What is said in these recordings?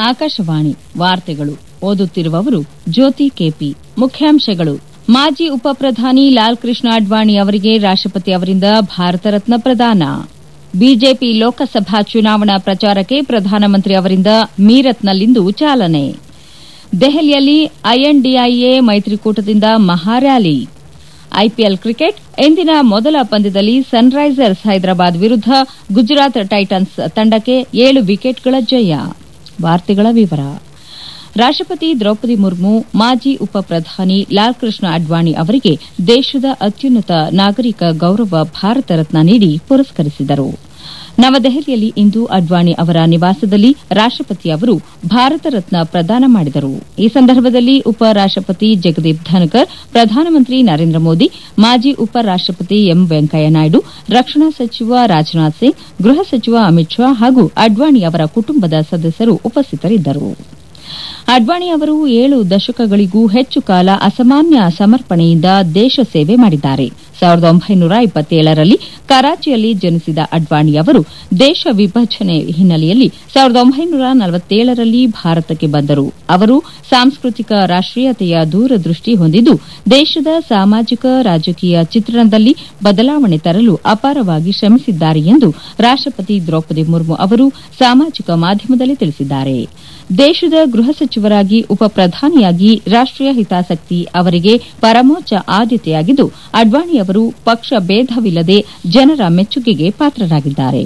ಆಕಾಶವಾಣಿ ವಾರ್ತೆಗಳು ಓದುತ್ತಿರುವವರು ಜ್ಯೋತಿ ಕೆಪಿ ಮುಖ್ಯಾಂಶಗಳು ಮಾಜಿ ಉಪ ಪ್ರಧಾನಿ ಲಾಲ್ ಕೃಷ್ಣ ಅಡ್ವಾಣಿ ಅವರಿಗೆ ರಾಷ್ಟಪತಿ ಅವರಿಂದ ಭಾರತ ರತ್ನ ಪ್ರದಾನ ಬಿಜೆಪಿ ಲೋಕಸಭಾ ಚುನಾವಣಾ ಪ್ರಚಾರಕ್ಕೆ ಪ್ರಧಾನಮಂತ್ರಿ ಅವರಿಂದ ಮೀರತ್ನಲ್ಲಿಂದು ಚಾಲನೆ ದೆಹಲಿಯಲ್ಲಿ ಐಎನ್ಡಿಐಎ ಮೈತ್ರಿಕೂಟದಿಂದ ಮಹಾರ್ಯಾಲಿ ಐಪಿಎಲ್ ಕ್ರಿಕೆಟ್ ಇಂದಿನ ಮೊದಲ ಪಂದ್ಯದಲ್ಲಿ ಸನ್ರೈಸರ್ಸ್ ಹೈದರಾಬಾದ್ ವಿರುದ್ಧ ಗುಜರಾತ್ ಟೈಟನ್ಸ್ ತಂಡಕ್ಕೆ ಏಳು ವಿಕೆಟ್ಗಳ ಜಯ ವಾರ್ತೆಗಳ ವಿವರ ರಾಷ್ಟಪತಿ ದ್ರೌಪದಿ ಮುರ್ಮು ಮಾಜಿ ಉಪ ಪ್ರಧಾನಿ ಲಾಲ್ ಕೃಷ್ಣ ಅಡ್ವಾಣಿ ಅವರಿಗೆ ದೇಶದ ಅತ್ಯುನ್ನತ ನಾಗರಿಕ ಗೌರವ ಭಾರತ ರತ್ನ ನೀಡಿ ಪುರಸ್ಕರಿಸಿದರು ನವದೆಹಲಿಯಲ್ಲಿ ಇಂದು ಅಡ್ವಾಣಿ ಅವರ ನಿವಾಸದಲ್ಲಿ ರಾಷ್ಟಪತಿ ಅವರು ಭಾರತ ರತ್ನ ಪ್ರದಾನ ಮಾಡಿದರು ಈ ಸಂದರ್ಭದಲ್ಲಿ ಉಪ ರಾಷ್ಟಪತಿ ಜಗದೀಪ್ ಧನ್ಕರ್ ಪ್ರಧಾನಮಂತ್ರಿ ನರೇಂದ್ರ ಮೋದಿ ಮಾಜಿ ಉಪ ರಾಷ್ಟಪತಿ ಎಂ ವೆಂಕಯ್ಯನಾಯ್ಡು ರಕ್ಷಣಾ ಸಚಿವ ರಾಜನಾಥ್ ಸಿಂಗ್ ಗೃಹ ಸಚಿವ ಅಮಿತ್ ಶಾ ಹಾಗೂ ಅಡ್ವಾಣಿ ಅವರ ಕುಟುಂಬದ ಸದಸ್ಯರು ಉಪಸ್ಥಿತರಿದ್ದರು ಅಡ್ವಾಣಿ ಅವರು ಏಳು ದಶಕಗಳಿಗೂ ಹೆಚ್ಚು ಕಾಲ ಅಸಾಮಾನ್ಯ ಸಮರ್ಪಣೆಯಿಂದ ದೇಶ ಸೇವೆ ಮಾಡಿದ್ದಾರೆ ಸಾವಿರದ ಒಂಬೈನೂರ ಇಪ್ಪತ್ತೇಳರಲ್ಲಿ ಕರಾಚಿಯಲ್ಲಿ ಜನಿಸಿದ ಅಡ್ವಾಣಿ ಅವರು ದೇಶ ವಿಭಜನೆ ಹಿನ್ನೆಲೆಯಲ್ಲಿ ಸಾವಿರದ ಒಂಬೈನೂರ ನಲವತ್ತೇಳರಲ್ಲಿ ಭಾರತಕ್ಕೆ ಬಂದರು ಅವರು ಸಾಂಸ್ಕೃತಿಕ ರಾಷ್ಟೀಯತೆಯ ದೂರದೃಷ್ಟಿ ಹೊಂದಿದ್ದು ದೇಶದ ಸಾಮಾಜಿಕ ರಾಜಕೀಯ ಚಿತ್ರಣದಲ್ಲಿ ಬದಲಾವಣೆ ತರಲು ಅಪಾರವಾಗಿ ಶ್ರಮಿಸಿದ್ದಾರೆ ಎಂದು ರಾಷ್ಟಪತಿ ದ್ರೌಪದಿ ಮುರ್ಮು ಅವರು ಸಾಮಾಜಿಕ ಮಾಧ್ಯಮದಲ್ಲಿ ತಿಳಿಸಿದ್ದಾರೆ ದೇಶದ ಗೃಹ ಸಚಿವರಾಗಿ ಉಪ ಪ್ರಧಾನಿಯಾಗಿ ರಾಷ್ಟೀಯ ಹಿತಾಸಕ್ತಿ ಅವರಿಗೆ ಪರಮೋಚ್ಚ ಆದ್ಯತೆಯಾಗಿದ್ದು ಅಡ್ವಾಣಿ ಅವರು ಪಕ್ಷ ಭೇದವಿಲ್ಲದೆ ಜನರ ಮೆಚ್ಚುಗೆಗೆ ಪಾತ್ರರಾಗಿದ್ದಾರೆ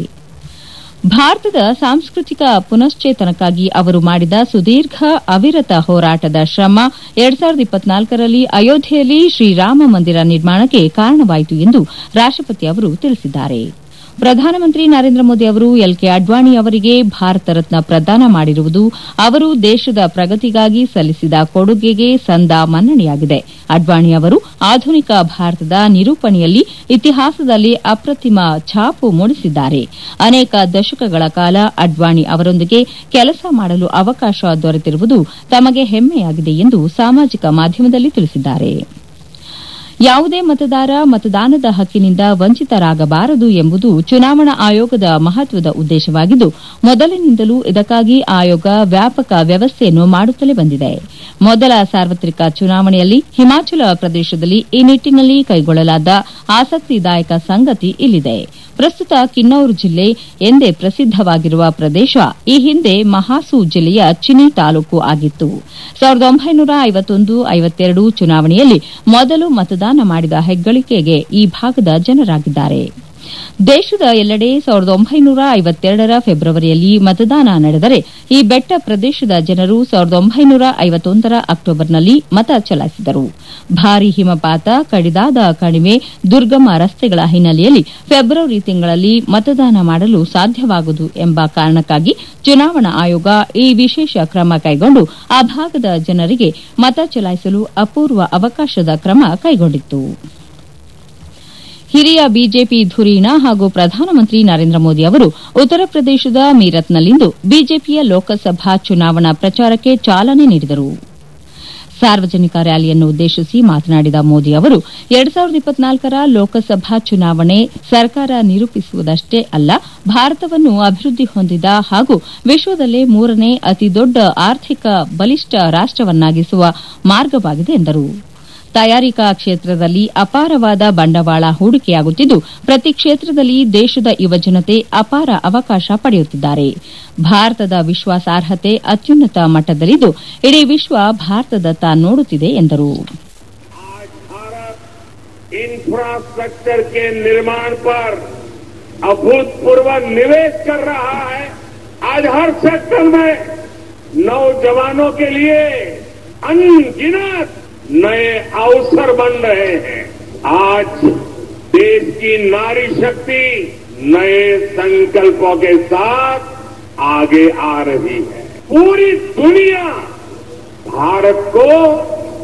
ಭಾರತದ ಸಾಂಸ್ಕೃತಿಕ ಪುನಶ್ಚೇತನಕ್ಕಾಗಿ ಅವರು ಮಾಡಿದ ಸುದೀರ್ಘ ಅವಿರತ ಹೋರಾಟದ ಶ್ರಮ ಎರಡ್ ಸಾವಿರದ ಇಪ್ಪತ್ನಾಲ್ಕರಲ್ಲಿ ಅಯೋಧ್ಯೆಯಲ್ಲಿ ಶ್ರೀರಾಮ ಮಂದಿರ ನಿರ್ಮಾಣಕ್ಕೆ ಕಾರಣವಾಯಿತು ಎಂದು ರಾಷ್ಟಪತಿ ಅವರು ತಿಳಿಸಿದ್ದಾರೆ ಪ್ರಧಾನಮಂತ್ರಿ ನರೇಂದ್ರ ಮೋದಿ ಅವರು ಎಲ್ಕೆ ಅಡ್ವಾಣಿ ಅವರಿಗೆ ಭಾರತ ರತ್ನ ಪ್ರದಾನ ಮಾಡಿರುವುದು ಅವರು ದೇಶದ ಪ್ರಗತಿಗಾಗಿ ಸಲ್ಲಿಸಿದ ಕೊಡುಗೆಗೆ ಸಂದ ಮನ್ನಣೆಯಾಗಿದೆ ಅಡ್ವಾಣಿ ಅವರು ಆಧುನಿಕ ಭಾರತದ ನಿರೂಪಣೆಯಲ್ಲಿ ಇತಿಹಾಸದಲ್ಲಿ ಅಪ್ರತಿಮ ಛಾಪು ಮೂಡಿಸಿದ್ದಾರೆ ಅನೇಕ ದಶಕಗಳ ಕಾಲ ಅಡ್ವಾಣಿ ಅವರೊಂದಿಗೆ ಕೆಲಸ ಮಾಡಲು ಅವಕಾಶ ದೊರೆತಿರುವುದು ತಮಗೆ ಹೆಮ್ಮೆಯಾಗಿದೆ ಎಂದು ಸಾಮಾಜಿಕ ಮಾಧ್ಯಮದಲ್ಲಿ ತಿಳಿಸಿದ್ದಾರೆ ಯಾವುದೇ ಮತದಾರ ಮತದಾನದ ಹಕ್ಕಿನಿಂದ ವಂಚಿತರಾಗಬಾರದು ಎಂಬುದು ಚುನಾವಣಾ ಆಯೋಗದ ಮಹತ್ವದ ಉದ್ದೇಶವಾಗಿದ್ದು ಮೊದಲಿನಿಂದಲೂ ಇದಕ್ಕಾಗಿ ಆಯೋಗ ವ್ಯಾಪಕ ವ್ಯವಸ್ಥೆಯನ್ನು ಮಾಡುತ್ತಲೇ ಬಂದಿದೆ ಮೊದಲ ಸಾರ್ವತ್ರಿಕ ಚುನಾವಣೆಯಲ್ಲಿ ಹಿಮಾಚಲ ಪ್ರದೇಶದಲ್ಲಿ ಈ ನಿಟ್ಟಿನಲ್ಲಿ ಕೈಗೊಳ್ಳಲಾದ ಆಸಕ್ತಿದಾಯಕ ಸಂಗತಿ ಇಲ್ಲಿದೆ ಪ್ರಸ್ತುತ ಕಿನ್ನೌರ್ ಜಿಲ್ಲೆ ಎಂದೇ ಪ್ರಸಿದ್ದವಾಗಿರುವ ಪ್ರದೇಶ ಈ ಹಿಂದೆ ಮಹಾಸು ಜಿಲ್ಲೆಯ ಚಿನಿ ತಾಲೂಕು ಆಗಿತ್ತು ಸಾವಿರದ ಒಂಬೈನೂರ ಐವತ್ತೊಂದು ಐವತ್ತೆರಡು ಚುನಾವಣೆಯಲ್ಲಿ ಮೊದಲು ಮತದಾನ ಮಾಡಿದ ಹೆಗ್ಗಳಿಕೆಗೆ ಈ ಭಾಗದ ಜನರಾಗಿದ್ದಾರೆ ದೇಶದ ಎಲ್ಲೆಡೆ ಸಾವಿರದ ಒಂಬೈನೂರ ಐವತ್ತೆರಡರ ಫೆಬ್ರವರಿಯಲ್ಲಿ ಮತದಾನ ನಡೆದರೆ ಈ ಬೆಟ್ಟ ಪ್ರದೇಶದ ಜನರು ಸಾವಿರದ ಒಂಬೈನೂರ ಐವತ್ತೊಂದರ ಅಕ್ಟೋಬರ್ನಲ್ಲಿ ಮತ ಚಲಾಯಿಸಿದರು ಭಾರೀ ಹಿಮಪಾತ ಕಡಿದಾದ ಕಣಿವೆ ದುರ್ಗಮ ರಸ್ತೆಗಳ ಹಿನ್ನೆಲೆಯಲ್ಲಿ ಫೆಬ್ರವರಿ ತಿಂಗಳಲ್ಲಿ ಮತದಾನ ಮಾಡಲು ಸಾಧ್ಯವಾಗದು ಎಂಬ ಕಾರಣಕ್ಕಾಗಿ ಚುನಾವಣಾ ಆಯೋಗ ಈ ವಿಶೇಷ ಕ್ರಮ ಕೈಗೊಂಡು ಆ ಭಾಗದ ಜನರಿಗೆ ಮತ ಚಲಾಯಿಸಲು ಅಪೂರ್ವ ಅವಕಾಶದ ಕ್ರಮ ಕೈಗೊಂಡಿತ್ತು ಹಿರಿಯ ಬಿಜೆಪಿ ಧುರೀಣ ಹಾಗೂ ಪ್ರಧಾನಮಂತ್ರಿ ನರೇಂದ್ರ ಮೋದಿ ಅವರು ಉತ್ತರ ಪ್ರದೇಶದ ಮೀರತ್ನಲ್ಲಿಂದು ಬಿಜೆಪಿಯ ಲೋಕಸಭಾ ಚುನಾವಣಾ ಪ್ರಚಾರಕ್ಕೆ ಚಾಲನೆ ನೀಡಿದರು ಸಾರ್ವಜನಿಕ ರ್ಯಾಲಿಯನ್ನು ಉದ್ದೇಶಿಸಿ ಮಾತನಾಡಿದ ಮೋದಿ ಅವರು ಎರಡ್ ಸಾವಿರದ ಇಪ್ಪತ್ನಾಲ್ಕರ ಲೋಕಸಭಾ ಚುನಾವಣೆ ಸರ್ಕಾರ ನಿರೂಪಿಸುವುದಷ್ಟೇ ಅಲ್ಲ ಭಾರತವನ್ನು ಅಭಿವೃದ್ಧಿ ಹೊಂದಿದ ಹಾಗೂ ವಿಶ್ವದಲ್ಲೇ ಮೂರನೇ ಅತಿದೊಡ್ಡ ಆರ್ಥಿಕ ಬಲಿಷ್ಠ ರಾಷ್ಟವನ್ನಾಗಿಸುವ ಮಾರ್ಗವಾಗಿದೆ ಎಂದರು ತಯಾರಿಕಾ ಕ್ಷೇತ್ರದಲ್ಲಿ ಅಪಾರವಾದ ಬಂಡವಾಳ ಹೂಡಿಕೆಯಾಗುತ್ತಿದ್ದು ಪ್ರತಿ ಕ್ಷೇತ್ರದಲ್ಲಿ ದೇಶದ ಯುವಜನತೆ ಅಪಾರ ಅವಕಾಶ ಪಡೆಯುತ್ತಿದ್ದಾರೆ ಭಾರತದ ವಿಶ್ವಾಸಾರ್ಹತೆ ಅತ್ಯುನ್ನತ ಮಟ್ಟದಲ್ಲಿದ್ದು ಇಡೀ ವಿಶ್ವ ಭಾರತದತ್ತ ನೋಡುತ್ತಿದೆ ಎಂದರು इंफ्रास्ट्रक्चर के निर्माण पर अभूतपूर्व निवेश कर रहा है आज हर सेक्टर में नौजवानों के लिए अनगिनत नए अवसर बन रहे हैं आज देश की नारी शक्ति नए संकल्पों के साथ आगे आ रही है पूरी दुनिया भारत को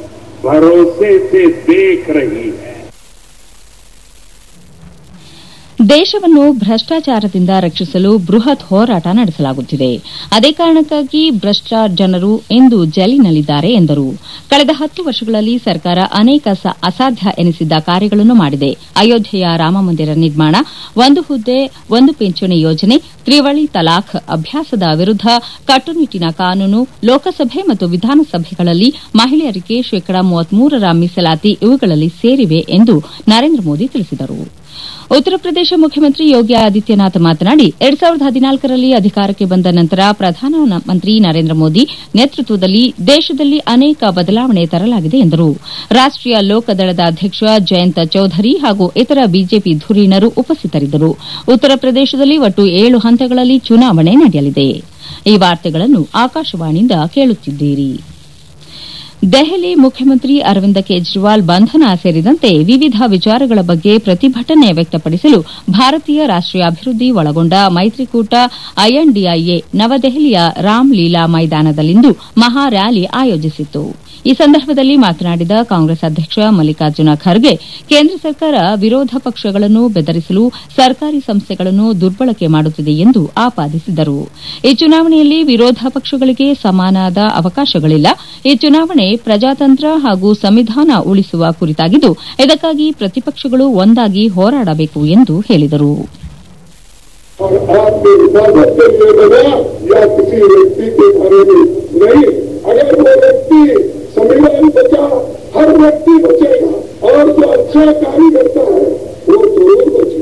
भरोसे से देख रही है ದೇಶವನ್ನು ಭ್ರಷ್ಟಾಚಾರದಿಂದ ರಕ್ಷಿಸಲು ಬೃಹತ್ ಹೋರಾಟ ನಡೆಸಲಾಗುತ್ತಿದೆ ಅದೇ ಕಾರಣಕ್ಕಾಗಿ ಭ್ರಷ್ಟ ಜನರು ಇಂದು ಜೈಲಿನಲ್ಲಿದ್ದಾರೆ ಎಂದರು ಕಳೆದ ಹತ್ತು ವರ್ಷಗಳಲ್ಲಿ ಸರ್ಕಾರ ಅನೇಕ ಅಸಾಧ್ಯ ಎನಿಸಿದ್ದ ಕಾರ್ಯಗಳನ್ನು ಮಾಡಿದೆ ಅಯೋಧ್ಯೆಯ ರಾಮಮಂದಿರ ನಿರ್ಮಾಣ ಒಂದು ಹುದ್ದೆ ಒಂದು ಪಿಂಚಣಿ ಯೋಜನೆ ತ್ರಿವಳಿ ತಲಾಖ್ ಅಭ್ಯಾಸದ ವಿರುದ್ದ ಕಟ್ಟುನಿಟ್ಟಿನ ಕಾನೂನು ಲೋಕಸಭೆ ಮತ್ತು ವಿಧಾನಸಭೆಗಳಲ್ಲಿ ಮಹಿಳೆಯರಿಗೆ ಶೇಕಡಾ ಮೂವತ್ಮೂರರ ಮೀಸಲಾತಿ ಇವುಗಳಲ್ಲಿ ಸೇರಿವೆ ಎಂದು ನರೇಂದ್ರ ಮೋದಿ ತಿಳಿಸಿದರು ಉತ್ತರ ಪ್ರದೇಶ ಮುಖ್ಯಮಂತ್ರಿ ಯೋಗಿ ಆದಿತ್ಯನಾಥ್ ಮಾತನಾಡಿ ಎರಡ್ ಸಾವಿರದ ಹದಿನಾಲ್ಕರಲ್ಲಿ ಅಧಿಕಾರಕ್ಕೆ ಬಂದ ನಂತರ ಪ್ರಧಾನಮಂತ್ರಿ ನರೇಂದ್ರ ಮೋದಿ ನೇತೃತ್ವದಲ್ಲಿ ದೇಶದಲ್ಲಿ ಅನೇಕ ಬದಲಾವಣೆ ತರಲಾಗಿದೆ ಎಂದರು ರಾಷ್ಟೀಯ ಲೋಕದಳದ ಅಧ್ಯಕ್ಷ ಜಯಂತ್ ಚೌಧರಿ ಹಾಗೂ ಇತರ ಬಿಜೆಪಿ ಧುರೀಣರು ಉಪಸ್ಥಿತರಿದ್ದರು ಉತ್ತರ ಪ್ರದೇಶದಲ್ಲಿ ಒಟ್ಟು ಏಳು ಹಂತಗಳಲ್ಲಿ ಚುನಾವಣೆ ನಡೆಯಲಿದೆ ಈ ವಾರ್ತೆಗಳನ್ನು ಆಕಾಶವಾಣಿಯಿಂದ ಕೇಳುತ್ತಿದ್ದೀರಿ ದೆಹಲಿ ಮುಖ್ಯಮಂತ್ರಿ ಅರವಿಂದ ಕೇಜ್ರಿವಾಲ್ ಬಂಧನ ಸೇರಿದಂತೆ ವಿವಿಧ ವಿಚಾರಗಳ ಬಗ್ಗೆ ಪ್ರತಿಭಟನೆ ವ್ಯಕ್ತಪಡಿಸಲು ಭಾರತೀಯ ರಾಷ್ಟೀಯ ಅಭಿವೃದ್ಧಿ ಒಳಗೊಂಡ ಮೈತ್ರಿಕೂಟ ಐಎನ್ಡಿಐಎ ನವದೆಹಲಿಯ ರಾಮ್ಲೀಲಾ ಮೈದಾನದಲ್ಲಿಂದು ಮಹಾ ರ್ಯಾಲಿ ಆಯೋಜಿಸಿತ್ತು ಈ ಸಂದರ್ಭದಲ್ಲಿ ಮಾತನಾಡಿದ ಕಾಂಗ್ರೆಸ್ ಅಧ್ಯಕ್ಷ ಮಲ್ಲಿಕಾರ್ಜುನ ಖರ್ಗೆ ಕೇಂದ್ರ ಸರ್ಕಾರ ವಿರೋಧ ಪಕ್ಷಗಳನ್ನು ಬೆದರಿಸಲು ಸರ್ಕಾರಿ ಸಂಸ್ಥೆಗಳನ್ನು ದುರ್ಬಳಕೆ ಮಾಡುತ್ತಿದೆ ಎಂದು ಆಪಾದಿಸಿದರು ಈ ಚುನಾವಣೆಯಲ್ಲಿ ವಿರೋಧ ಪಕ್ಷಗಳಿಗೆ ಸಮಾನಾದ ಅವಕಾಶಗಳಿಲ್ಲ ಈ ಚುನಾವಣೆ ಪ್ರಜಾತಂತ್ರ ಹಾಗೂ ಸಂವಿಧಾನ ಉಳಿಸುವ ಕುರಿತಾಗಿದ್ದು ಇದಕ್ಕಾಗಿ ಪ್ರತಿಪಕ್ಷಗಳು ಒಂದಾಗಿ ಹೋರಾಡಬೇಕು ಎಂದು ಹೇಳಿದರು और आपने हिफाजत के लिए बना या किसी व्यक्ति के बारे में नहीं अगर वो व्यक्ति संविधान बचा हर व्यक्ति बचेगा और जो अच्छा कार्य करता है वो जरूर बचेगा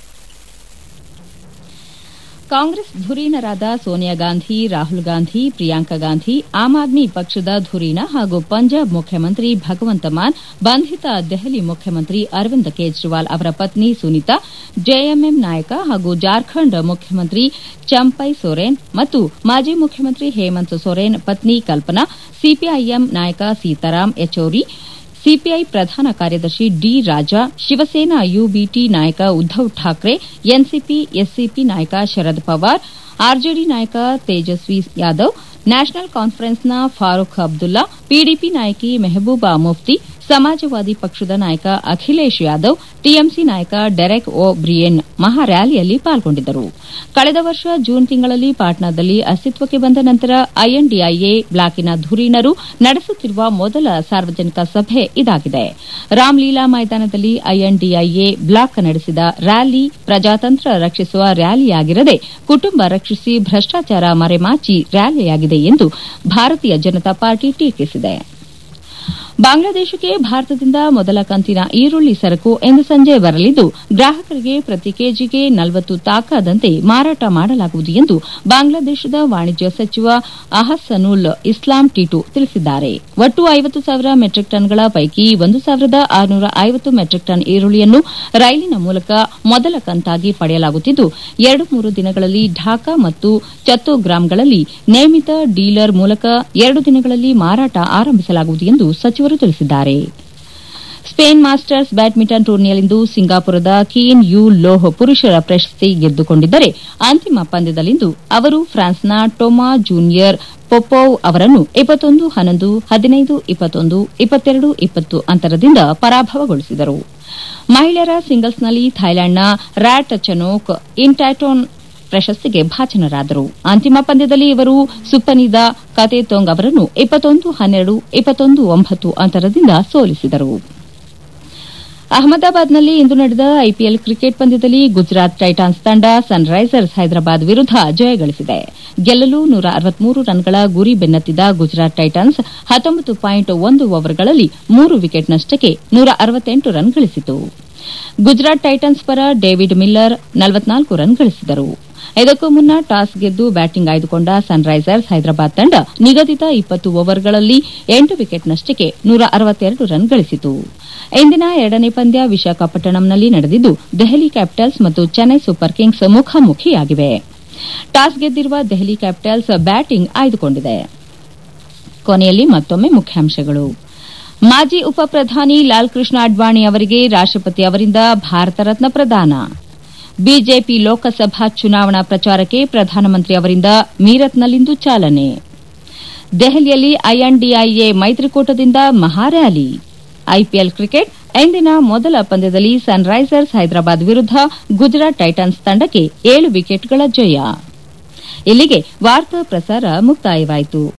ಕಾಂಗ್ರೆಸ್ ಧುರೀಣರಾದ ಸೋನಿಯಾ ಗಾಂಧಿ ರಾಹುಲ್ ಗಾಂಧಿ ಪ್ರಿಯಾಂಕಾ ಗಾಂಧಿ ಆಮ್ ಆದ್ಮಿ ಪಕ್ಷದ ಧುರೀಣ ಹಾಗೂ ಪಂಜಾಬ್ ಮುಖ್ಯಮಂತ್ರಿ ಭಗವಂತ ಮಾನ್ ಬಂಧಿತ ದೆಹಲಿ ಮುಖ್ಯಮಂತ್ರಿ ಅರವಿಂದ್ ಕೇಜ್ರಿವಾಲ್ ಅವರ ಪತ್ನಿ ಸುನೀತಾ ಜೆಎಂಎಂ ನಾಯಕ ಹಾಗೂ ಜಾರ್ಖಂಡ್ ಮುಖ್ಯಮಂತ್ರಿ ಚಂಪೈ ಸೊರೇನ್ ಮತ್ತು ಮಾಜಿ ಮುಖ್ಯಮಂತ್ರಿ ಹೇಮಂತ್ ಸೊರೇನ್ ಪತ್ನಿ ಕಲ್ಪನಾ ಸಿಪಿಐಎಂ ನಾಯಕ ಸೀತಾರಾಂ ಯೆಚೂರಿ ಸಿಪಿಐ ಪ್ರಧಾನ ಕಾರ್ಯದರ್ಶಿ ಡಿ ರಾಜಾ ಶಿವಸೇನಾ ಯುಬಿಟಿ ನಾಯಕ ಉದ್ದವ್ ಠಾಕ್ರೆ ಎನ್ಸಿಪಿ ಎಸ್ಸಿಪಿ ನಾಯಕ ಶರದ್ ಪವಾರ್ ಆರ್ಜೆಡಿ ನಾಯಕ ತೇಜಸ್ವಿ ಯಾದವ್ ನ್ಯಾಷನಲ್ ಕಾನ್ಫರೆನ್ಸ್ನ ಫಾರೂಕ್ ಅಬ್ದುಲ್ಲಾ ಪಿಡಿಪಿ ನಾಯಕಿ ಮೆಹಬೂಬಾ ಮುಫ್ತಿ ಸಮಾಜವಾದಿ ಪಕ್ಷದ ನಾಯಕ ಅಖಿಲೇಶ್ ಯಾದವ್ ಟಿಎಂಸಿ ನಾಯಕ ಡೆರೆಕ್ ಒ ಬ್ರಿಯೆನ್ ಮಹಾ ರ್ಯಾಲಿಯಲ್ಲಿ ಪಾಲ್ಗೊಂಡಿದ್ದರು ಕಳೆದ ವರ್ಷ ಜೂನ್ ತಿಂಗಳಲ್ಲಿ ಪಾಟ್ನಾದಲ್ಲಿ ಅಸ್ತಿತ್ವಕ್ಕೆ ಬಂದ ನಂತರ ಐಎನ್ಡಿಐಎ ಬ್ಲಾಕಿನ ಧುರೀಣರು ನಡೆಸುತ್ತಿರುವ ಮೊದಲ ಸಾರ್ವಜನಿಕ ಸಭೆ ಇದಾಗಿದೆ ರಾಮ್ಲೀಲಾ ಮೈದಾನದಲ್ಲಿ ಐಎನ್ಡಿಐಎ ಬ್ಲಾಕ್ ನಡೆಸಿದ ರ್ಯಾಲಿ ಪ್ರಜಾತಂತ್ರ ರಕ್ಷಿಸುವ ರ್ಯಾಲಿಯಾಗಿರದೆ ಕುಟುಂಬ ರಕ್ಷಿಸಿ ಭ್ರಷ್ಟಾಚಾರ ಮರೆಮಾಚಿ ರ್ಯಾಲಿಯಾಗಿದೆ ಎಂದು ಭಾರತೀಯ ಜನತಾ ಪಾರ್ಟಿ ಟೀಕಿಸಿದೆ ಬಾಂಗ್ಲಾದೇಶಕ್ಕೆ ಭಾರತದಿಂದ ಮೊದಲ ಕಂತಿನ ಈರುಳ್ಳಿ ಸರಕು ಇಂದು ಸಂಜೆ ಬರಲಿದ್ದು ಗ್ರಾಹಕರಿಗೆ ಪ್ರತಿ ಕೆಜಿಗೆ ನಲವತ್ತು ತಾಕಾದಂತೆ ಮಾರಾಟ ಮಾಡಲಾಗುವುದು ಎಂದು ಬಾಂಗ್ಲಾದೇಶದ ವಾಣಿಜ್ಯ ಸಚಿವ ಅಹಸನುಲ್ ಇಸ್ಲಾಂ ಟಿಟು ತಿಳಿಸಿದ್ದಾರೆ ಒಟ್ಟು ಐವತ್ತು ಸಾವಿರ ಮೆಟ್ರಿಕ್ ಟನ್ಗಳ ಪೈಕಿ ಒಂದು ಸಾವಿರದ ಆರುನೂರ ಐವತ್ತು ಮೆಟ್ರಿಕ್ ಟನ್ ಈರುಳ್ಳಿಯನ್ನು ರೈಲಿನ ಮೂಲಕ ಮೊದಲ ಕಂತಾಗಿ ಪಡೆಯಲಾಗುತ್ತಿದ್ದು ಎರಡು ಮೂರು ದಿನಗಳಲ್ಲಿ ಢಾಕಾ ಮತ್ತು ಚತ್ತೋಗ್ರಾಮ್ಗಳಲ್ಲಿ ನೇಮಿತ ಡೀಲರ್ ಮೂಲಕ ಎರಡು ದಿನಗಳಲ್ಲಿ ಮಾರಾಟ ಆರಂಭಿಸಲಾಗುವುದು ಎಂದು ಸಚಿವರು ತಿಳಿಸಿದ್ದಾರೆ ಸ್ಪೇನ್ ಮಾಸ್ಟರ್ಸ್ ಬ್ಯಾಡ್ಮಿಂಟನ್ ಟೂರ್ನಿಯಲ್ಲಿಂದು ಸಿಂಗಾಪುರದ ಕೀನ್ ಯು ಲೋಹ್ ಪುರುಷರ ಪ್ರಶಸ್ತಿ ಗೆದ್ದುಕೊಂಡಿದ್ದರೆ ಅಂತಿಮ ಪಂದ್ಯದಲ್ಲಿಂದು ಅವರು ಫ್ರಾನ್ಸ್ನ ಟೊಮಾ ಜೂನಿಯರ್ ಪೊಪೋವ್ ಅವರನ್ನು ಇಪ್ಪತ್ತೊಂದು ಹನ್ನೊಂದು ಹದಿನೈದು ಇಪ್ಪತ್ತೊಂದು ಇಪ್ಪತ್ತೆರಡು ಇಪ್ಪತ್ತು ಅಂತರದಿಂದ ಪರಾಭವಗೊಳಿಸಿದರು ಮಹಿಳೆಯರ ಸಿಂಗಲ್ಸ್ನಲ್ಲಿ ಥೈಲ್ಯಾಂಡ್ನ ರ್ಯಾಟ್ ಚನೋಕ್ ಇಂಟ್ಯಾಟೋನ್ ಪ್ರಶಸ್ತಿಗೆ ಭಾಜನರಾದರು ಅಂತಿಮ ಪಂದ್ಯದಲ್ಲಿ ಇವರು ಸುಪ್ಪನಿದ ಕತೆತೋಂಗ್ ಅವರನ್ನು ಇಪ್ಪತ್ತೊಂದು ಹನ್ನೆರಡು ಇಪ್ಪತ್ತೊಂದು ಒಂಬತ್ತು ಅಂತರದಿಂದ ಸೋಲಿಸಿದರು ಅಹಮದಾಬಾದ್ನಲ್ಲಿ ಇಂದು ನಡೆದ ಐಪಿಎಲ್ ಕ್ರಿಕೆಟ್ ಪಂದ್ಯದಲ್ಲಿ ಗುಜರಾತ್ ಟೈಟಾನ್ಸ್ ತಂಡ ಸನ್ರೈಸರ್ಸ್ ಹೈದರಾಬಾದ್ ವಿರುದ್ದ ಜಯಗಳಿಸಿದೆ ಗೆಲ್ಲಲು ನೂರ ಅರವತ್ಮೂರು ರನ್ಗಳ ಗುರಿ ಬೆನ್ನತ್ತಿದ ಗುಜರಾತ್ ಟೈಟಾನ್ಸ್ ಹತ್ತೊಂಬತ್ತು ಪಾಯಿಂಟ್ ಒಂದು ಓವರ್ಗಳಲ್ಲಿ ಮೂರು ವಿಕೆಟ್ ನಷ್ಟಕ್ಕೆ ನೂರ ಅರವತ್ತೆಂಟು ರನ್ ಗಳಿಸಿತು ಗುಜರಾತ್ ಟೈಟನ್ಸ್ ಪರ ಡೇವಿಡ್ ಮಿಲ್ಲರ್ ನಲವತ್ನಾಲ್ಕು ರನ್ ಗಳಿಸಿದರು ಇದಕ್ಕೂ ಮುನ್ನ ಟಾಸ್ ಗೆದ್ದು ಬ್ಯಾಟಿಂಗ್ ಆಯ್ದುಕೊಂಡ ಸನ್ರೈಸರ್ಸ್ ಹೈದರಾಬಾದ್ ತಂಡ ನಿಗದಿತ ಇಪ್ಪತ್ತು ಓವರ್ಗಳಲ್ಲಿ ಎಂಟು ವಿಕೆಟ್ ನಷ್ಟಕ್ಕೆ ನೂರ ಅರವತ್ತೆರಡು ರನ್ ಗಳಿಸಿತು ಇಂದಿನ ಎರಡನೇ ಪಂದ್ಯ ವಿಶಾಖಪಟ್ಟಣಂನಲ್ಲಿ ನಡೆದಿದ್ದು ದೆಹಲಿ ಕ್ಯಾಪಿಟಲ್ಸ್ ಮತ್ತು ಚೆನ್ನೈ ಸೂಪರ್ ಕಿಂಗ್ಸ್ ಮುಖಾಮುಖಿಯಾಗಿವೆ ಟಾಸ್ ಗೆದ್ದಿರುವ ದೆಹಲಿ ಕ್ಯಾಪಿಟಲ್ಸ್ ಬ್ಯಾಟಿಂಗ್ ಆಯ್ದುಕೊಂಡಿದೆ ಕೊನೆಯಲ್ಲಿ ಮತ್ತೊಮ್ಮೆ ಮುಖ್ಯಾಂಶಗಳು ಮಾಜಿ ಉಪ ಪ್ರಧಾನಿ ಲಾಲ್ ಕೃಷ್ಣ ಅಡ್ವಾಣಿ ಅವರಿಗೆ ರಾಷ್ಟಪತಿ ಅವರಿಂದ ಭಾರತ ರತ್ನ ಪ್ರದಾನ ಬಿಜೆಪಿ ಲೋಕಸಭಾ ಚುನಾವಣಾ ಪ್ರಚಾರಕ್ಕೆ ಪ್ರಧಾನಮಂತ್ರಿ ಅವರಿಂದ ಮೀರತ್ನಲ್ಲಿಂದು ಚಾಲನೆ ದೆಹಲಿಯಲ್ಲಿ ಐಎನ್ಡಿಐಎ ಮೈತ್ರಿಕೂಟದಿಂದ ಮಹಾರ್ಯಾಲಿ ಐಪಿಎಲ್ ಕ್ರಿಕೆಟ್ ಇಂದಿನ ಮೊದಲ ಪಂದ್ಯದಲ್ಲಿ ಸನ್ರೈಸರ್ಸ್ ಹೈದರಾಬಾದ್ ವಿರುದ್ಧ ಗುಜರಾತ್ ಟೈಟನ್ಸ್ ತಂಡಕ್ಕೆ ಏಳು ವಿಕೆಟ್ಗಳ ಜಯ ಇಲ್ಲಿಗೆ ವಾರ್ತಾ ಪ್ರಸಾರ ಮುಕ್ತಾಯವಾಯಿತು